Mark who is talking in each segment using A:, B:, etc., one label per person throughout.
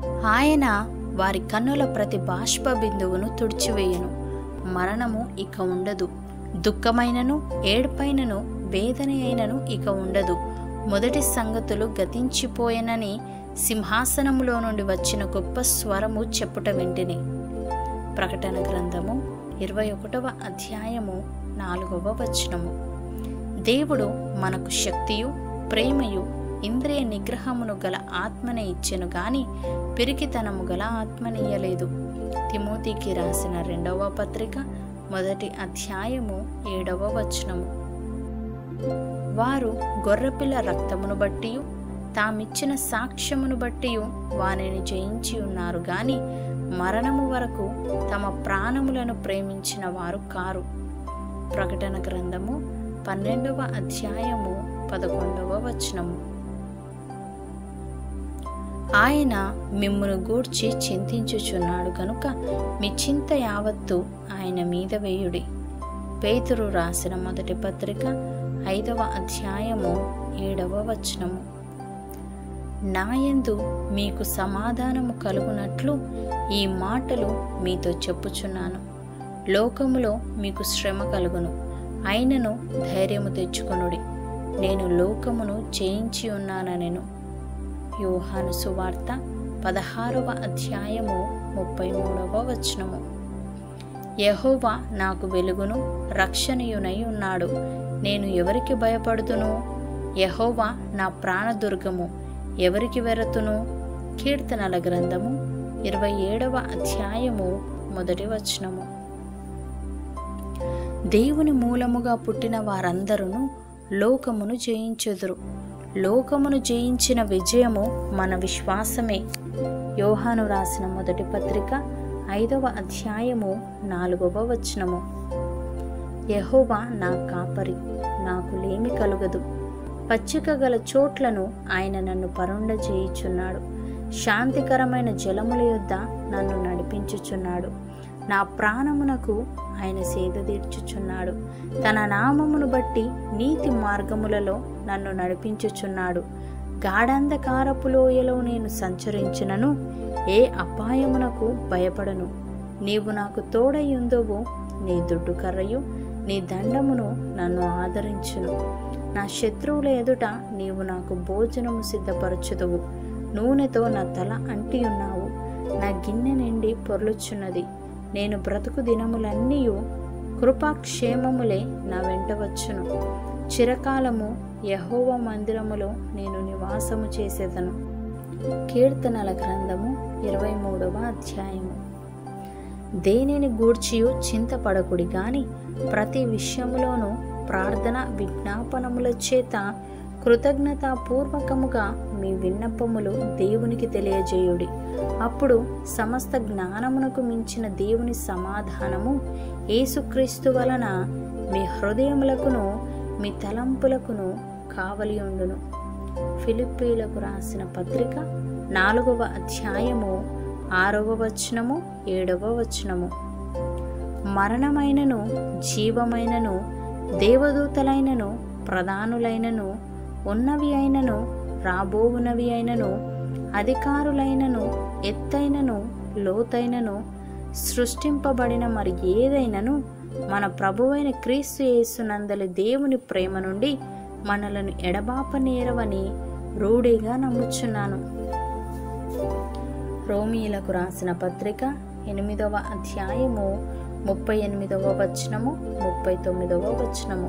A: ఆయన వారి కన్నుల ప్రతి బాష్ప బిందువును తుడిచివేయును మరణము ఇక ఉండదు దుఃఖమైనను ఏడుపైనను వేదన అయినను ఇక ఉండదు మొదటి సంగతులు గతించిపోయెనని సింహాసనములో నుండి వచ్చిన గొప్ప స్వరము చెప్పుట వింటిని ప్రకటన గ్రంథము ఇరవై ఒకటవ అధ్యాయము నాలుగవ వచనము దేవుడు మనకు శక్తియు ప్రేమయు ఇంద్రియ నిగ్రహమును గల ఆత్మనే ఇచ్చెను గాని పిరికితనము గల ఆత్మనియ్యలేదు తిమోతికి రాసిన రెండవ పత్రిక మొదటి అధ్యాయము ఏడవ వచనము వారు గొర్రెపిల్ల రక్తమును బట్టియు తామిచ్చిన సాక్ష్యమును బట్టియు వారిని జయించి ఉన్నారు గాని మరణము వరకు తమ ప్రాణములను ప్రేమించిన వారు కారు ప్రకటన గ్రంథము పన్నెండవ అధ్యాయము పదకొండవ వచనము ఆయన మిమ్మును గూర్చి చింతించుచున్నాడు కనుక మీ చింత యావత్తు ఆయన మీద వేయుడి పేతురు రాసిన మొదటి పత్రిక ఐదవ అధ్యాయము ఏడవ వచనము నాయందు మీకు సమాధానము కలుగునట్లు ఈ మాటలు మీతో చెప్పుచున్నాను లోకములో మీకు శ్రమ కలుగును అయినను ధైర్యము తెచ్చుకొనుడి నేను లోకమును జయించి ఉన్నానెను యోహాను సువార్త పదహారవ అధ్యాయము ముప్పై మూడవ వచనము యహోవా నాకు వెలుగును రక్షణయునై ఉన్నాడు నేను ఎవరికి భయపడుతును యహోవా నా ప్రాణదుర్గము ఎవరికి వెరతును కీర్తనల గ్రంథము ఇరవై ఏడవ అధ్యాయము మొదటి వచనము దేవుని మూలముగా పుట్టిన వారందరూ లోకమును జయించుదురు లోకమును జయించిన విజయము మన విశ్వాసమే యోహాను రాసిన మొదటి పత్రిక ఐదవ అధ్యాయము నాలుగవ వచనము యహోవా నా కాపరి నాకు లేమి కలుగదు పచ్చిక గల చోట్లను ఆయన నన్ను పరుండ చేయుచున్నాడు శాంతికరమైన జలముల యొద్ద నన్ను నడిపించుచున్నాడు నా ప్రాణమునకు ఆయన సేద తీర్చుచున్నాడు తన నామమును బట్టి నీతి మార్గములలో నన్ను నడిపించుచున్నాడు గాఢంధకారపు లోయలో నేను సంచరించినను ఏ అపాయమునకు భయపడను నీవు నాకు తోడయుందోవు నీ దుడ్డు కర్రయు నీ దండమును నన్ను ఆదరించును నా శత్రువుల ఎదుట నీవు నాకు భోజనము సిద్ధపరచుదువు నూనెతో నా తల అంటి ఉన్నావు నా గిన్నె నిండి పొర్లుచున్నది నేను బ్రతుకు దినములన్నీ కృపాక్షేమములే నా వెంట వచ్చును చిరకాలము యహోవ మందిరములో నేను నివాసము చేసేదను కీర్తనల గ్రంథము ఇరవై మూడవ అధ్యాయము దేనిని గూర్చియు చింతపడకుడి గాని ప్రతి విషయములోనూ ప్రార్థన విజ్ఞాపనముల చేత కృతజ్ఞతాపూర్వకముగా మీ విన్నపములు దేవునికి తెలియజేయుడి అప్పుడు సమస్త జ్ఞానమునకు మించిన దేవుని సమాధానము యేసుక్రీస్తు వలన మీ హృదయములకును మీ తలంపులకును కావలి ఉండును ఫిలిప్పీలకు రాసిన పత్రిక నాలుగవ అధ్యాయము ఆరవ వచనము ఏడవ వచనము మరణమైనను జీవమైనను దేవదూతలైనను ప్రధానులైనను ఉన్నవి అయినను రాబోవునవి అయినను అధికారులైనను ఎత్తైనను లోతైనను సృష్టింపబడిన మరి ఏదైనను మన ప్రభువైన క్రీస్తు యేసునందలి దేవుని ప్రేమ నుండి మనలను ఎడబాపనేరవని రూఢిగా నమ్ముచున్నాను రోమీలకు రాసిన పత్రిక ఎనిమిదవ అధ్యాయము ముప్పై ఎనిమిదవ వచనము ముప్పై తొమ్మిదవ వచనము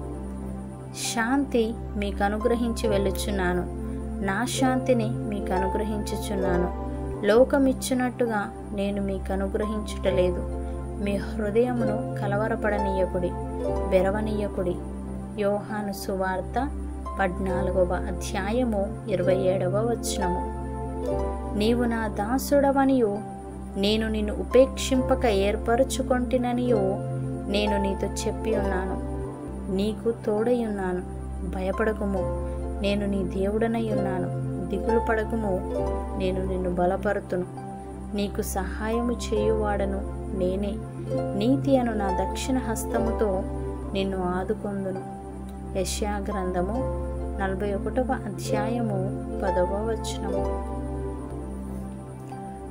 A: శాంతి మీకు అనుగ్రహించి వెళ్ళుచున్నాను నా శాంతిని మీకు అనుగ్రహించుచున్నాను లోకమిచ్చినట్టుగా నేను మీకు అనుగ్రహించుటలేదు మీ హృదయమును కలవరపడనీయకుడి బెరవనీయకుడి యోహాను సువార్త పద్నాలుగవ అధ్యాయము ఇరవై ఏడవ వచనము నీవు నా దాసుడవనియు నేను నిన్ను ఉపేక్షింపక ఏర్పరచుకొంటిననియో నేను నీతో చెప్పి ఉన్నాను నీకు తోడై ఉన్నాను భయపడకుము నేను నీ దేవుడనై ఉన్నాను దిగులు పడకుము నేను నిన్ను బలపరుతును నీకు సహాయము చేయువాడను నేనే నీతి అను నా దక్షిణ హస్తముతో నిన్ను ఆదుకొందును యశ్యా గ్రంథము నలభై ఒకటవ అధ్యాయము పదవ వచనము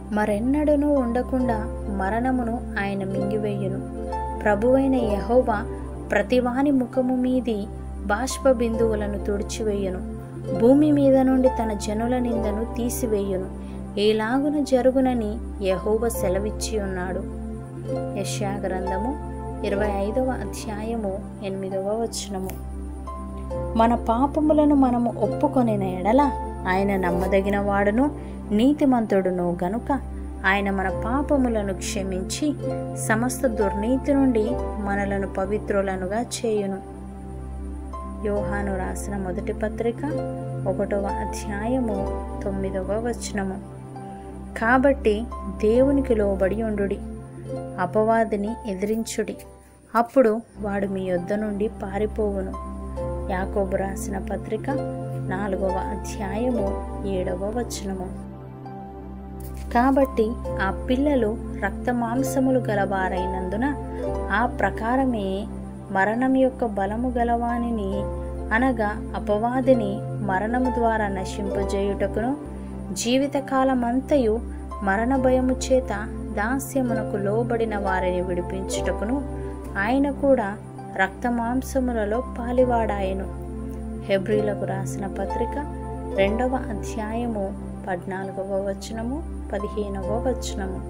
A: మరెన్నడూనూ ఉండకుండా మరణమును ఆయన మింగివేయును ప్రభువైన యహోవా ప్రతివాని ముఖము మీది బాష్ప బిందువులను తుడిచివేయును భూమి మీద నుండి తన జనుల నిందను తీసివేయును ఏలాగున జరుగునని యహోవ సెలవిచ్చి ఉన్నాడు యెషయా గ్రంథము ఇరవై ఐదవ అధ్యాయము ఎనిమిదవ వచనము మన పాపములను మనము ఒప్పుకొనిన ఎడల ఆయన నమ్మదగిన వాడును నీతిమంతుడును గనుక ఆయన మన పాపములను క్షమించి సమస్త దుర్నీతి నుండి మనలను పవిత్రులనుగా చేయును యోహాను రాసిన మొదటి పత్రిక ఒకటవ అధ్యాయము తొమ్మిదవ వచనము కాబట్టి దేవునికి లోబడి ఉండుడి అపవాదిని ఎదిరించుడి అప్పుడు వాడు మీ యొద్ద నుండి పారిపోవును యాకోబు రాసిన పత్రిక నాలుగవ అధ్యాయము ఏడవ వచనము కాబట్టి ఆ పిల్లలు రక్త మాంసములు గలవారైనందున ఆ ప్రకారమే మరణం యొక్క బలము గలవానిని అనగా అపవాదిని మరణము ద్వారా నశింపజేయుటకును జీవితకాలమంతయు మరణ భయము చేత దాస్యమునకు లోబడిన వారిని విడిపించుటకును ఆయన కూడా రక్త మాంసములలో పాలివాడాయను హెబ్రిలకు రాసిన పత్రిక రెండవ అధ్యాయము పద్నాలుగవ వచనము పదిహేనవ వచనము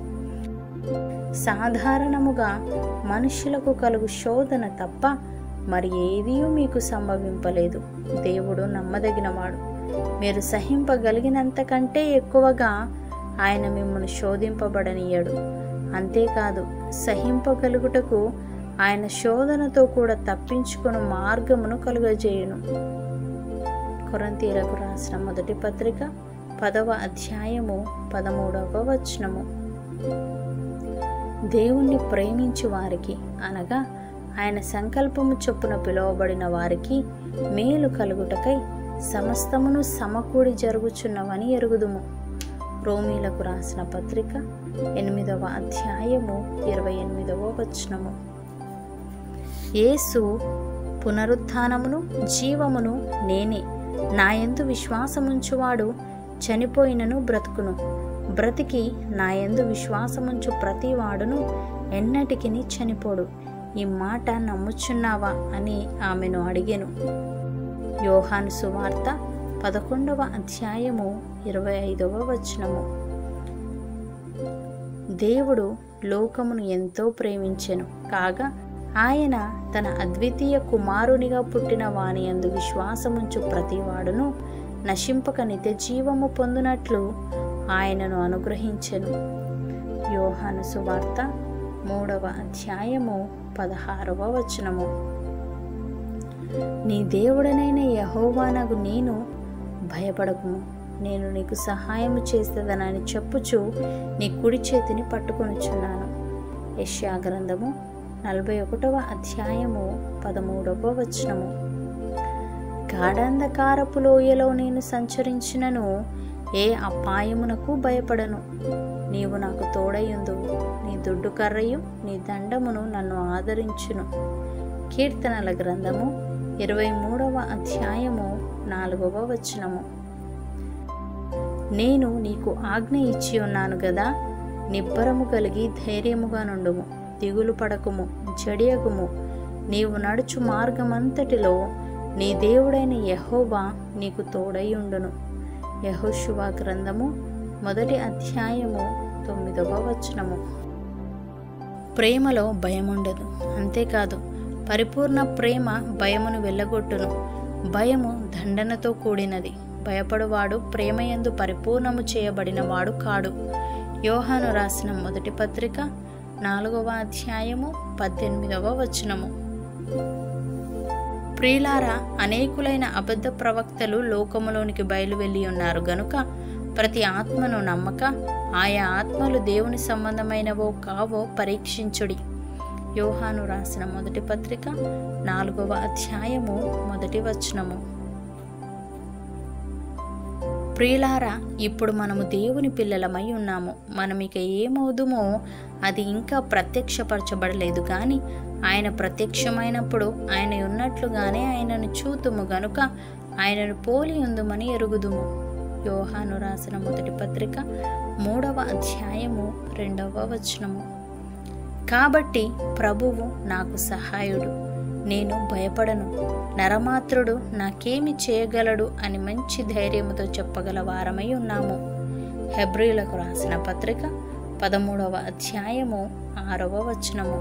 A: సాధారణముగా మనుషులకు కలుగు శోధన తప్ప మరి ఏదీ మీకు సంభవింపలేదు దేవుడు నమ్మదగినవాడు మీరు సహింపగలిగినంత కంటే ఎక్కువగా ఆయన మిమ్మల్ని శోధింపబడనీయడు అంతేకాదు సహింపగలుగుటకు ఆయన శోధనతో కూడా తప్పించుకుని మార్గమును కలుగజేయును కొరంతీలకు రాసిన మొదటి పత్రిక పదవ అధ్యాయము పదమూడవ వచనము దేవుణ్ణి ప్రేమించు వారికి అనగా ఆయన సంకల్పము చొప్పున పిలువబడిన వారికి మేలు కలుగుటకై సమస్తమును సమకూడి జరుగుచున్నవని ఎరుగుదుము రోమీలకు రాసిన పత్రిక ఎనిమిదవ అధ్యాయము ఇరవై ఎనిమిదవ వచనము యేసు పునరుత్థానమును జీవమును నేనే నా యందు విశ్వాసముంచువాడు చనిపోయినను బ్రతుకును బ్రతికి నా యందు విశ్వాసముంచు ప్రతివాడును ఎన్నటికిని చనిపోడు ఈ మాట నమ్ముచున్నావా అని ఆమెను అడిగెను యోహాను సువార్త పదకొండవ అధ్యాయము ఇరవై ఐదవ వచనము దేవుడు లోకమును ఎంతో ప్రేమించెను కాగా ఆయన తన అద్వితీయ కుమారునిగా పుట్టిన వాని అందు విశ్వాసముంచు ప్రతివాడును నశింపక నిత్య జీవము పొందునట్లు ఆయనను అనుగ్రహించెను యోహాను సువార్త మూడవ అధ్యాయము పదహారవ వచనము నీ దేవుడనైన యహోవానగు నేను భయపడకుము నేను నీకు సహాయము చేసేదనని చెప్పుచు నీ కుడి చేతిని పట్టుకొనుచున్నాను యష్యా గ్రంథము నలభై ఒకటవ అధ్యాయము పదమూడవ వచనము గాఢంధకారపు లోయలో నేను సంచరించినను ఏ అపాయమునకు భయపడను నీవు నాకు తోడయుందువు నీ దుడ్డు కర్రయు నీ దండమును నన్ను ఆదరించును కీర్తనల గ్రంథము ఇరవై మూడవ అధ్యాయము నాలుగవ వచనము నేను నీకు ఆజ్ఞ ఇచ్చి ఉన్నాను గదా నిబ్బరము కలిగి ధైర్యముగా నుండుము దిగులు పడకుము జడియకుము నీవు నడుచు మార్గమంతటిలో నీ దేవుడైన యహోవా నీకు తోడైయుండును యహోశువా గ్రంథము మొదటి అధ్యాయము తొమ్మిదవ వచనము ప్రేమలో భయం ఉండదు అంతేకాదు పరిపూర్ణ ప్రేమ భయమును వెళ్ళగొట్టును భయము దండనతో కూడినది భయపడువాడు ప్రేమయందు పరిపూర్ణము చేయబడిన వాడు కాడు యోహాను రాసిన మొదటి పత్రిక నాలుగవ అధ్యాయము పద్దెనిమిదవ వచనము ప్రియులారా అనేకులైన అబద్ధ ప్రవక్తలు లోకములోనికి బయలు వెళ్ళి ఉన్నారు గనుక ప్రతి ఆత్మను నమ్మక ఆయా ఆత్మలు దేవుని సంబంధమైనవో కావో పరీక్షించుడి యోహాను రాసిన మొదటి పత్రిక నాలుగవ అధ్యాయము మొదటి వచనము ప్రియులారా ఇప్పుడు మనము దేవుని పిల్లలమై ఉన్నాము మనం ఇక ఏమవుదుమో అది ఇంకా ప్రత్యక్షపరచబడలేదు కానీ ఆయన ప్రత్యక్షమైనప్పుడు ఆయన ఉన్నట్లుగానే ఆయనను చూతుము గనుక ఆయనను పోలి ఉందుమని ఎరుగుదుము యోహాను రాసిన మొదటి పత్రిక మూడవ అధ్యాయము రెండవ వచనము కాబట్టి ప్రభువు నాకు సహాయుడు నేను భయపడను నరమాత్రుడు నాకేమి చేయగలడు అని మంచి ధైర్యముతో చెప్పగల వారమై ఉన్నాము హెబ్రిలకు రాసిన పత్రిక పదమూడవ అధ్యాయము ఆరవ వచనము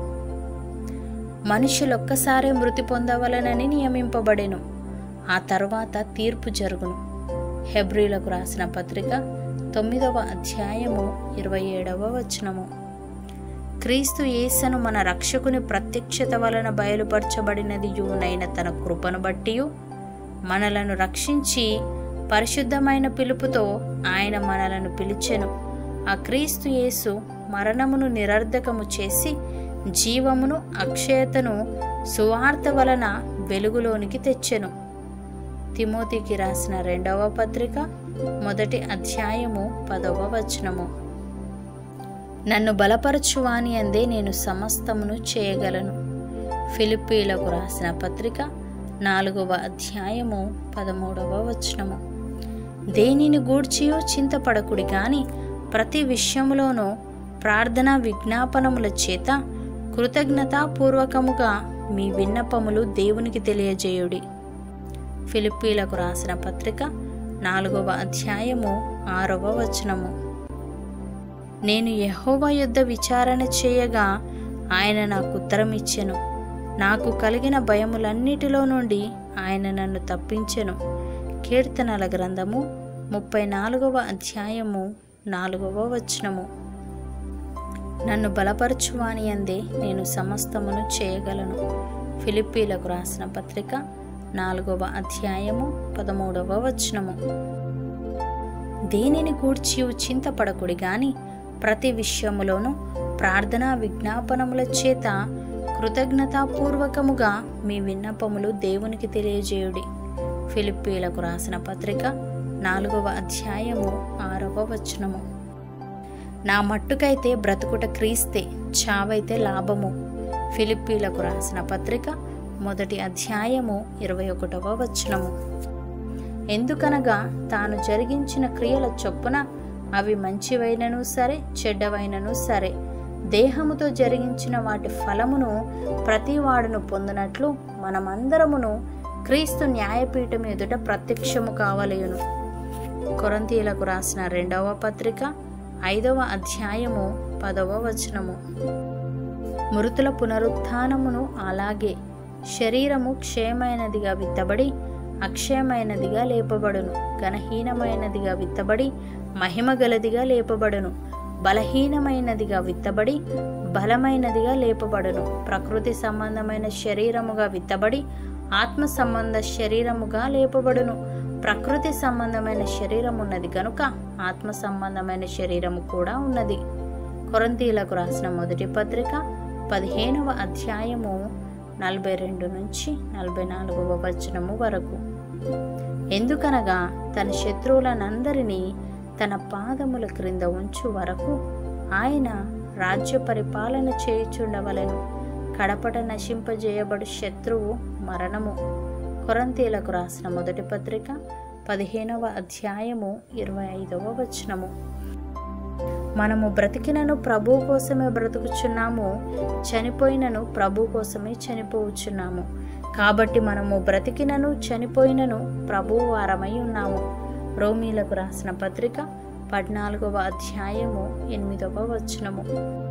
A: మనుషులొక్కసారే మృతి పొందవలనని నియమింపబడెను ఆ తర్వాత తీర్పు జరుగును హెబ్రిలకు రాసిన పత్రిక తొమ్మిదవ అధ్యాయము ఇరవై ఏడవ వచనము క్రీస్తు యేసను మన రక్షకుని ప్రత్యక్షత వలన బయలుపరచబడినది యూనైన తన కృపను బట్టి మనలను రక్షించి పరిశుద్ధమైన పిలుపుతో ఆయన మనలను పిలిచెను ఆ క్రీస్తు యేసు మరణమును నిరర్ధకము చేసి జీవమును అక్షయతను సువార్త వలన వెలుగులోనికి తెచ్చెను తిమోతికి రాసిన రెండవ పత్రిక మొదటి అధ్యాయము పదవ వచనము నన్ను బలపరచువాని అందే నేను సమస్తమును చేయగలను ఫిలిప్పీలకు రాసిన పత్రిక నాలుగవ అధ్యాయము పదమూడవ వచనము దేనిని గూర్చియో చింతపడకుడి కానీ ప్రతి విషయములోనూ ప్రార్థనా విజ్ఞాపనముల చేత కృతజ్ఞతాపూర్వకముగా మీ విన్నపములు దేవునికి తెలియజేయుడి ఫిలిప్పీలకు రాసిన పత్రిక నాలుగవ అధ్యాయము ఆరవ వచనము నేను యహోవా యుద్ధ విచారణ చేయగా ఆయన నాకు ఉత్తరం ఇచ్చెను నాకు కలిగిన భయములన్నిటిలో నుండి ఆయన నన్ను తప్పించెను కీర్తనల గ్రంథము ముప్పై నాలుగవ అధ్యాయము నాలుగవ వచనము నన్ను బలపరచువాని అందే నేను సమస్తమును చేయగలను ఫిలిప్పీలకు రాసిన పత్రిక నాలుగవ అధ్యాయము పదమూడవ వచనము దేనిని గూర్చి చింతపడకుడి గాని ప్రతి విషయములోనూ ప్రార్థనా విజ్ఞాపనముల చేత కృతజ్ఞతాపూర్వకముగా మీ విన్నపములు దేవునికి తెలియజేయుడి ఫిలిప్పీలకు రాసిన పత్రిక నాలుగవ అధ్యాయము ఆరవ వచనము నా మట్టుకైతే బ్రతుకుట క్రీస్తే చావైతే లాభము ఫిలిప్పీలకు రాసిన పత్రిక మొదటి అధ్యాయము ఇరవై ఒకటవ వచనము ఎందుకనగా తాను జరిగించిన క్రియల చొప్పున అవి మంచివైనను సరే చెడ్డవైనను సరే దేహముతో జరిగించిన వాటి ఫలమును ప్రతివాడును పొందినట్లు మనమందరమును క్రీస్తు న్యాయపీఠం ఎదుట ప్రత్యక్షము కావలేను కొరంతీలకు రాసిన రెండవ పత్రిక ఐదవ అధ్యాయము పదవ వచనము మృతుల పునరుత్థానమును అలాగే శరీరము క్షయమైనదిగా విత్తబడి అక్షయమైనదిగా లేపబడును ఘనహీనమైనదిగా విత్తబడి మహిమగలదిగా లేపబడును బలహీనమైనదిగా విత్తబడి బలమైనదిగా లేపబడును ప్రకృతి సంబంధమైన శరీరముగా విత్తబడి ఆత్మ సంబంధ శరీరముగా లేపబడును ప్రకృతి సంబంధమైన శరీరం ఉన్నది కనుక ఆత్మ సంబంధమైన శరీరము కూడా ఉన్నది కొరంతీలకు రాసిన మొదటి పత్రిక పదిహేనవ అధ్యాయము నలభై రెండు నుంచి నలభై నాలుగవ వచనము వరకు ఎందుకనగా తన శత్రువులనందరినీ తన పాదముల క్రింద ఉంచు వరకు ఆయన రాజ్య పరిపాలన చేయుచుండవలెను కడపట నశింపజేయబడు శత్రువు మరణము కొరంతీలకు రాసిన మొదటి పత్రిక పదిహేనవ అధ్యాయము ఇరవై ఐదవ వచనము మనము బ్రతికినను ప్రభు కోసమే బ్రతుకుచున్నాము చనిపోయినను ప్రభు కోసమే చనిపోవచ్చున్నాము కాబట్టి మనము బ్రతికినను చనిపోయినను ప్రభు వారమై ఉన్నాము రోమీలకు రాసిన పత్రిక పద్నాలుగవ అధ్యాయము ఎనిమిదవ వచనము